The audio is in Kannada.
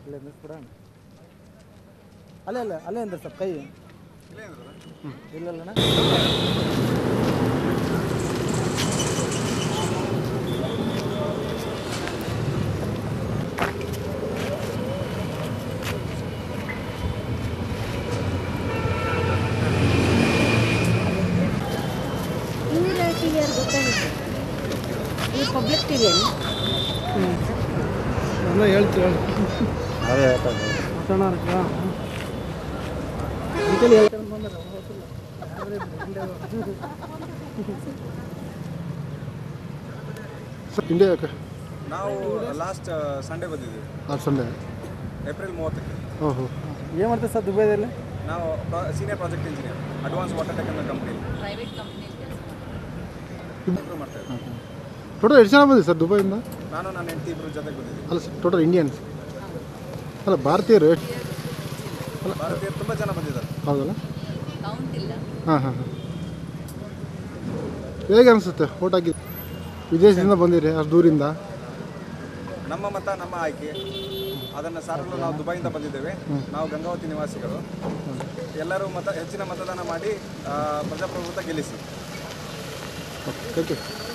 ಅಲ್ಲೇ ನಿಲ್ಲಿಸ್ಬಿಡ ಅಲ್ಲೇ ಅಲ್ಲ ಅಲ್ಲೇ ಅಂದ್ರೆ ಸ್ವಲ್ಪ ಕೈ ಇಲ್ಲಲ್ಲಣ್ಣ ಇವ್ರ ಟಿ ವಿ ಅವ್ರು ಗೊತ್ತಾಗುತ್ತೆ ಈ ಪಬ್ಲಿಕ್ ಟಿ ವಿ ಎಲ್ಲ ಹೇಳ್ತೀವಿ ಹೇಳಿ ಅದೇ ಹೇಳ್ತಾ ಇದ್ದೀನಿ. ಮಾತಾಡೋರಕ್ಕ ಇದರಲ್ಲಿ ಹೇಳ್ಕೊಂಡು ಬಂದ್ರೆ ಸರ್ ಇಂಡಿಯಾಕ್ಕೆ ನಾವು ಲಾಸ್ಟ್ ಸಂಡೇ ಬಂದಿದ್ದೀವಿ ಆ ಸಂಡೇ ಏಪ್ರಿಲ್ ಮೂವತ್ತಕ್ಕೆ ಓ ಹೋ ಏನು ಮಾಡ್ತೀವಿ ಸರ್ ದುಬೈದಲ್ಲಿ ನಾವು senior project engineer advance water tech ಅನ್ನೋ ಕಂಪ್ನಿ ಇಂಪ್ರೂವ್ ಮಾಡ್ತಾ ಇದ್ದೀವಿ ಟೋಟಲ್ ಎಷ್ಟು ಜನ ಬಂದಿದೆ ಸರ್ ದುಬೈಯಿಂದ ನಾನು ನನ್ನ ಹೆಂಡತಿ ಇಬ್ಬರು ಜೊತೆಗೆ ಬಂದಿದ್ದೀವಿ ಅಲ್ಲ ಸರ್ ಟೋಟಲ್ ಇಂಡಿಯನ್ಸ್ ಅಲ್ಲ ಭಾರತೀಯರು ಭಾರತೀಯರು ತುಂಬ ಜನ ಬಂದಿದ್ದಾರೆ ಹೌದಲ್ಲ ಹಾಂ ಹಾಂ ಹಾಂ ಹೇಗೆ ಅನಿಸುತ್ತೆ ಓಟ್ ಹಾಕಿ ವಿದೇಶದಿಂದ ಬಂದಿರಿ ಅಷ್ಟು ದೂರಿಂದ ನಮ್ಮ ಮತ ನಮ್ಮ ಆಯ್ಕೆ ಅದನ್ನು ಸಾರಲು ನಾವು ದುಬೈಯಿಂದ ಬಂದಿದ್ದೇವೆ ನಾವು ಗಂಗಾವತಿ ನಿವಾಸಿಗಳು ಎಲ್ಲರೂ ಮತ ಹೆಚ್ಚಿನ ಮತದಾನ ಮಾಡಿ ಆ, ಪ್ರಜಾಪ್ರಭುತ್ವ ಗೆಲ್ಲಿಸಿ ಓಕೆ ಥ್ಯಾಂಕ್ ಯು